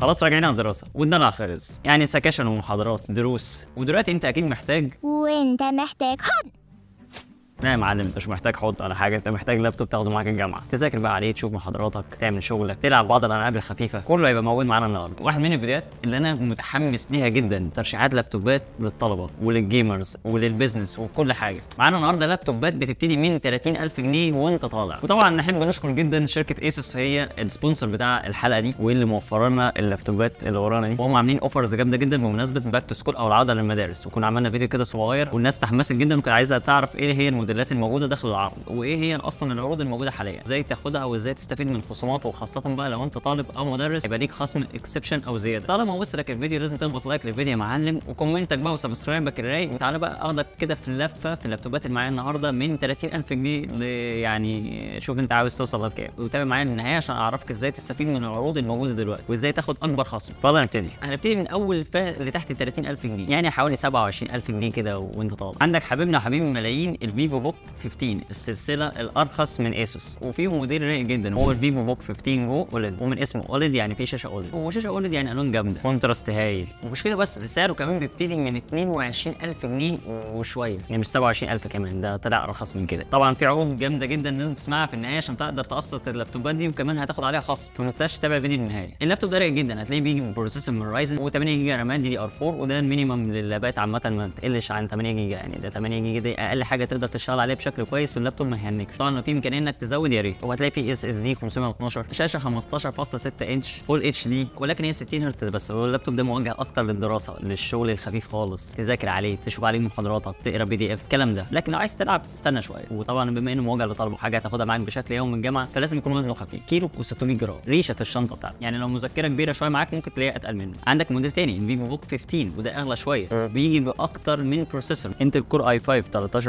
خلاص راجعين على الدراسه والدلع خلص يعني سكاشن ومحاضرات دروس ودلوقتي انت اكيد محتاج وانت محتاج حضن لا يا معلم انت مش محتاج حوض ولا حاجه انت محتاج لابتوب تاخده معاك الجامعه تذاكر بقى عليه تشوف محاضراتك تعمل شغلك تلعب بعض الالعاب الخفيفه كله هيبقى موجود معانا النهارده واحد من الفيديوهات اللي انا متحمس ليها جدا ترشيحات لابتوبات للطلبه وللجيمرز وللبيزنس وكل حاجه معانا النهارده لابتوبات بتبتدي من 30000 جنيه وانت طالع وطبعا نحب نشكر جدا شركه ايسوس هي السبونسر بتاع الحلقه دي واللي موفر لنا اللابتوبات اللي ورانا دي وهم عاملين اوفرز جامده جدا بمناسبه باك تو سكول او العوده للمدارس وكنا عملنا فيديو كده صغير والناس تحمست جدا وكانت عايزه تعرف ايه هي الموديلات الموجوده داخل العرض وايه هي اصلا العروض الموجوده حاليا ازاي تاخدها وازاي تستفيد من الخصومات وخاصه بقى لو انت طالب او مدرس يبقى ليك خصم اكسبشن او زياده طالما وصلك الفيديو لازم تضغط لايك للفيديو يا معلم وكومنتك بقى وسبسكرايبك الرايق وتعالى بقى اخدك كده في اللفه في اللابتوبات اللي معايا النهارده من 30000 جنيه ل يعني شوف انت عاوز توصل لغايه كام وتابع معايا للنهايه عشان اعرفك ازاي تستفيد من العروض الموجوده دلوقتي وازاي تاخد اكبر خصم فيلا نبتدي هنبتدي من اول الفئه اللي تحت ال 30000 جنيه يعني حوالي 27000 جنيه كده وانت طالع عندك حبيبنا وحبيب الملايين الفيفو بوك 15 السلسله الارخص من اسوس وفيهم موديل رايق جدا هو الفيفو بوك 15 جو اولد ومن اسمه اولد يعني في شاشه اولد وشاشه اولد يعني الوان جامده كونتراست هايل ومش كده بس ده سعره كمان بيبتدي من 22000 جنيه وشويه يعني مش 27000 كمان ده طلع ارخص من كده طبعا في عروض جامده جدا لازم تسمعها في النهايه عشان تقدر تقسط اللابتوبات دي وكمان هتاخد عليها خصم فما تنساش تتابع الفيديو للنهايه اللابتوب ده رايق جدا هتلاقيه بيجي ببروسيسور من رايزن و8 جيجا رامات دي دي ار 4 وده المينيمم لللابات عامه ما تقلش عن 8 جيجا يعني ده 8 جيجا دي اقل حاجه تقدر تشتغل عليها بشكل كويس واللابتوب ما يهنكش طبعا لو في امكانيه انك تزود يا ريت وهتلاقي فيه اس اس دي 512 شاشه 15.6 انش فول اتش دي ولكن هي 60 هرتز بس هو اللابتوب ده موجه اكتر للدراسه للشغل الخفيف خالص تذاكر عليه تشوف عليه محاضراتك تقرا بي دي اف الكلام ده لكن لو عايز تلعب استنى شويه وطبعا بما انه موجه لطلبه حاجه هتاخدها معاك بشكل يومي من الجامعه فلازم يكون وزنه خفيف كيلو و600 جرام ريشه في الشنطه بتاعتك يعني لو مذكره كبيره شويه معاك ممكن تلاقيها اتقل منه عندك موديل تاني الفيفو بوك 15 وده اغلى شويه بيجي باكتر من بروسيسور انتل كور اي 5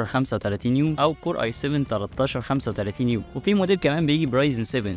1335 يو او كور اي 7 1335 يو وفي موديل كمان بيجي برايزن 7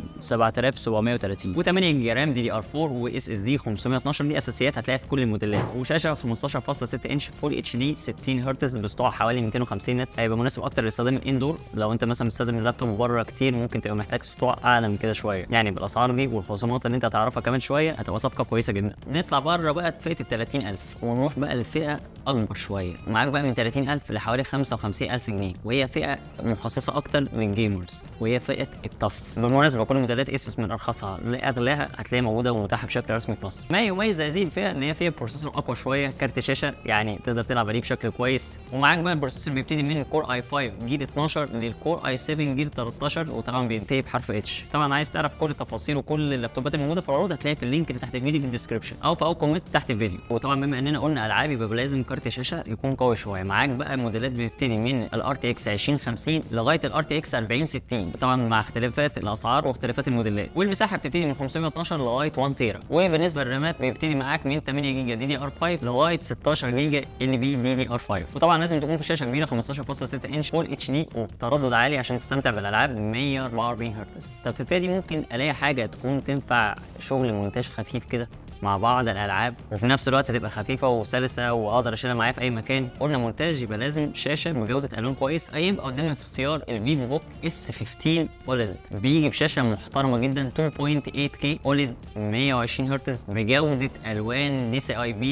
7730 و8 جيجا رام دي دي ار 4 واس اس دي 512 دي اساسيات هتلاقيها في كل الموديلات وشاشه 15.6 انش فول اتش دي 60 هرتز بسطوع حوالي 250 نتس هيبقى مناسب اكتر لاستخدام الاندور لو انت مثلا بتستخدم اللابتوب بره كتير ممكن تبقى محتاج سطوع اعلى من كده شويه يعني بالاسعار دي والخصومات اللي انت هتعرفها كمان شويه هتبقى صفقه كويسه جدا نطلع بره بقى فئه ال 30000 ونروح بقى لفئه اكبر شويه معاك بقى من 30000 لحوالي 55000 جنيه وهي فئه مخصصه اكتر للجيمرز وهي فئه الطف بالمناسبه كل موديلات اسوس من ارخصها لاغلاها هتلاقيها موجوده ومتاحه بشكل رسمي في مصر ما يميز هذه الفئه ان هي فيها بروسيسور اقوى شويه كارت شاشه يعني تقدر تلعب عليه بشكل كويس ومعاك بقى البروسيسور بيبتدي من الكور اي 5 جيل 12 للكور اي 7 جيل 13 وطبعا بينتهي بحرف اتش طبعا عايز تعرف كل التفاصيل وكل اللابتوبات الموجوده في العروض هتلاقيها في اللينك اللي تحت الفيديو في الديسكربشن او في اول كومنت تحت الفيديو وطبعا بما اننا قلنا العاب يبقى لازم كارت شاشه يكون قوي شويه معاك بقى موديلات بتبتدي من الار تي اكس 2050 لغايه الار تي اكس 4060 طبعا مع اختلافات الاسعار واختلافات الموديلات والمساحه بتبتدي من 512 لغايه 1 تيرا وبالنسبه للرامات بيبتدي معاك من 8 جيجا دي دي ار 5 لغايه 16 جيجا ال بي دي دي ار 5 وطبعا لازم تكون في شاشه كبيره 15.6 انش فول اتش دي وبتردد عالي عشان تستمتع بالالعاب 144 هرتز طب في الفئه دي ممكن الاقي حاجه تكون تنفع شغل مونتاج خفيف كده مع بعض الالعاب وفي نفس الوقت تبقى خفيفه وسلسه واقدر اشيلها معايا في اي مكان قلنا مونتاج يبقى لازم شاشه بجوده الوان كويس هيبقى قدامك اختيار الفيفو بوك اس 15 اوليد بيجي بشاشه محترمه جدا 2.8 كي اوليد 120 هرتز بجوده الوان دي سي اي بي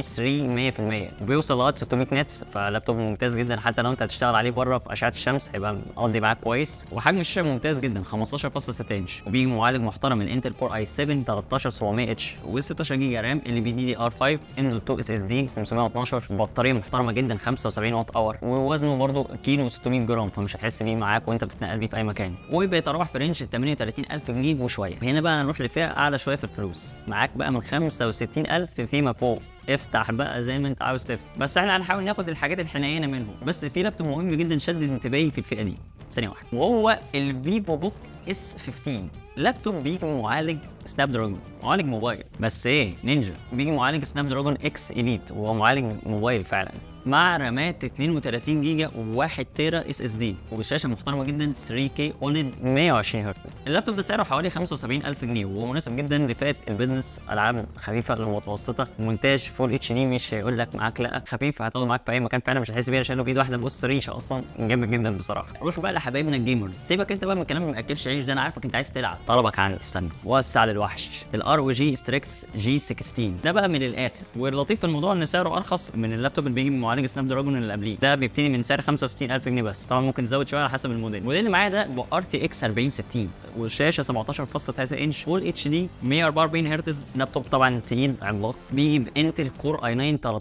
3 100% وبيوصل لغايه 600 نتس فلابتوب ممتاز جدا حتى لو انت هتشتغل عليه بره في اشعه الشمس هيبقى مقضي معاك كويس وحجم الشاشه ممتاز جدا 15.6 انش وبيجي معالج محترم الانتل كور اي 7 13700 اتش و16 جيجا رام ال بي دي دي ار 5 ام 2 اس اس دي 512 بطاريه محترمه جدا 75 واط اور ووزنه برده كيلو 600 جرام فمش هتحس بيه معاك وانت بتتنقل بيه في اي مكان وبيتراوح في رينج 38000 جنيه وشويه هنا بقى هنروح لفئه اعلى شويه في الفلوس معاك بقى من 65000 فيما فوق افتح بقى زي ما انت عاوز تفتح بس احنا هنحاول ناخد الحاجات الحنينه منهم بس في لابتوب مهم جدا شدد انتباهي في الفئه دي ثانيه واحده وهو الفيفو بوك اس 15 لابتوب بيجي معالج سناب دراجون معالج موبايل بس ايه نينجا بيجي معالج سناب دراجون اكس اليت وهو معالج موبايل فعلا مع رامات 32 جيجا و1 تيرا اس اس دي وبشاشه محترمه جدا 3K اوليد 120 هرتز اللابتوب ده سعره حوالي 75000 جنيه وهو مناسب جدا لفئه البيزنس العاب خفيفه للمتوسطه مونتاج فول اتش دي مش هيقول لك معاك لا خفيف هتاخده معاك في اي مكان فعلا مش هتحس بيه شايله بايد واحده بص ريشه اصلا جامد جدا بصراحه روح بقى لحبايبنا الجيمرز سيبك انت بقى من الكلام اللي ما اكلش عيش ده انا عارفك انت عايز تلعب طلبك عندي استنى وسع للوحش الار او جي ستريكس جي 16 ده بقى من الاخر واللطيف في الموضوع ان سعره ارخص من اللابتوب اللي بيجي بمعالج سناب دراجون اللي قبليه ده بيبتدي من سعر 65000 جنيه بس طبعا ممكن تزود شويه على حسب الموديل الموديل اللي معايا ده ار تي اكس 4060 والشاشه 17.3 انش فول اتش دي 144 هرتز لابتوب طبعا تقيل عملاق بيجي بانتل كور اي 9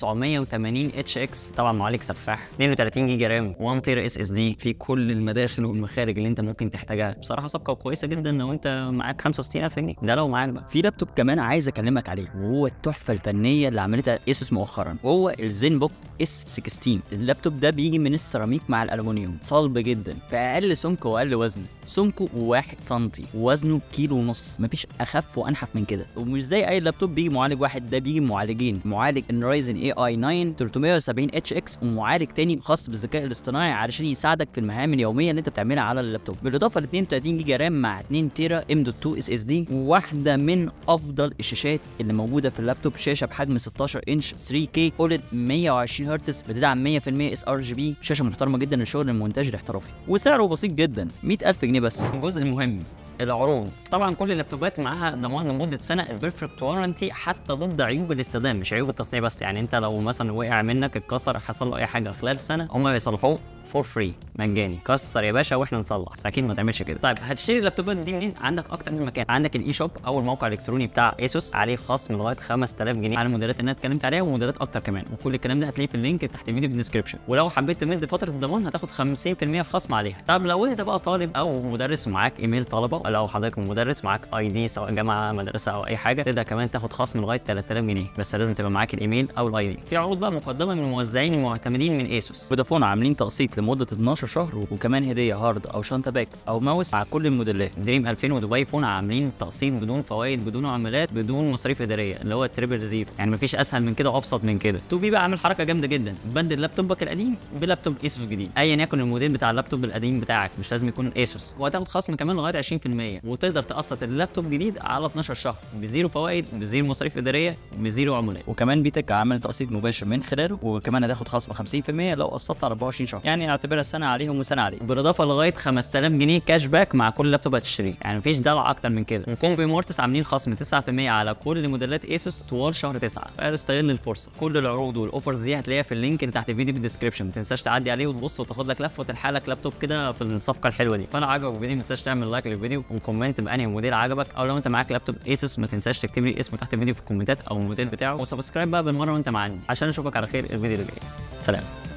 13980 اتش اكس طبعا معالج سفاح 32 جيجا رام 1 تيرا اس اس دي في كل المداخل والمخارج اللي انت ممكن تحتاجها بصراحه صفقه كويسه جدا لو انت معاك 65000 جنيه ده لو معاك بقى في لابتوب كمان عايز اكلمك عليه وهو التحفه الفنيه اللي عملتها اسس مؤخرا وهو الزين بوك اس 16 اللابتوب ده بيجي من السيراميك مع الالومنيوم صلب جدا في اقل سمك واقل وزن سمكه 1 سم وزنه كيلو ونص مفيش اخف وانحف من كده ومش زي اي لابتوب بيجي معالج واحد ده بيجي معالجين معالج الرايزن اي اي 9 370 اتش اكس ومعالج تاني خاص بالذكاء الاصطناعي علشان يساعدك في المهام اليوميه اللي انت بتعملها على اللابتوب بالاضافه ل 32 جيجا رام مع 2 تيرا ام دوت 2 اس اس دي وواحده من افضل الشاشات اللي موجوده في اللابتوب شاشه بحجم 16 انش 3K اولد 120 هرتز بتدعم 100% اس ار جي بي شاشه محترمه جدا للشغل المونتاج الاحترافي وسعره بسيط جدا 100000 جنيه بس الجزء المهم العروض طبعا كل اللابتوبات معاها ضمان لمده سنه البيرفكت وارنتي حتى ضد عيوب الاستخدام مش عيوب التصنيع بس يعني انت لو مثلا وقع منك اتكسر حصل له اي حاجه خلال سنه هم بيصلحوه فور فري مجاني كسر يا باشا واحنا نصلح بس اكيد ما تعملش كده طيب هتشتري اللابتوبات دي منين عندك اكتر من مكان عندك الاي شوب او الموقع الالكتروني بتاع ايسوس عليه خصم لغايه 5000 جنيه على الموديلات اللي انا اتكلمت عليها وموديلات اكتر كمان وكل الكلام ده هتلاقيه في اللينك تحت الفيديو في الديسكربشن ولو حبيت تمد فتره الضمان هتاخد 50% خصم عليها طب لو انت بقى طالب او مدرس ومعاك ايميل طلبه لو حضرتك مدرس معاك اي دي سواء جامعه مدرسه او اي حاجه تقدر كمان تاخد خصم لغايه 3000 جنيه بس لازم تبقى معاك الايميل او الاي دي في عروض بقى مقدمه من الموزعين المعتمدين من ايسوس فودافون عاملين تقسيط لمده 12 شهر وكمان هديه هارد او شنطه باك او ماوس مع كل الموديلات دريم 2000 ودبي فون عاملين تقسيط بدون فوائد بدون عملات بدون مصاريف اداريه اللي هو تريبل زيرو يعني مفيش اسهل من كده وابسط من كده تو بي بقى عامل حركه جامده جدا بدل لابتوبك القديم بلابتوب ايسوس جديد ايا يكن الموديل بتاع اللابتوب القديم بتاعك مش لازم يكون ايسوس وهتاخد خصم كمان لغايه 20% وتقدر تقسط اللابتوب جديد على 12 شهر بزيرو فوائد بزيرو مصاريف اداريه بزيرو عمولات وكمان بيتك عامل تقسيط مباشر من خلاله وكمان هتاخد خصم 50% لو قسطت على 24 شهر يعني اعتبرها سنه عليهم وسنه عليك بالاضافه لغايه 5000 جنيه كاش باك مع كل لابتوب هتشتريه يعني مفيش دلع اكتر من كده وكومبي مورتس عاملين خصم 9% على كل موديلات ايسوس طوال شهر 9 فاستغل الفرصه كل العروض والاوفرز دي هتلاقيها في اللينك اللي تحت الفيديو في الديسكربشن ما تنساش تعدي عليه وتبص وتاخد لك لفه وتلحق لك لابتوب كده في الصفقه الحلوه دي فانا عجبك الفيديو ما تنساش تعمل لايك للفيديو وكومنت بانهي موديل عجبك او لو انت معاك لابتوب ايسوس ما تنساش تكتب لي اسمه تحت الفيديو في الكومنتات او الموديل بتاعه وسبسكرايب بقى بالمره وانت معانا عشان اشوفك على خير الفيديو اللي جاي سلام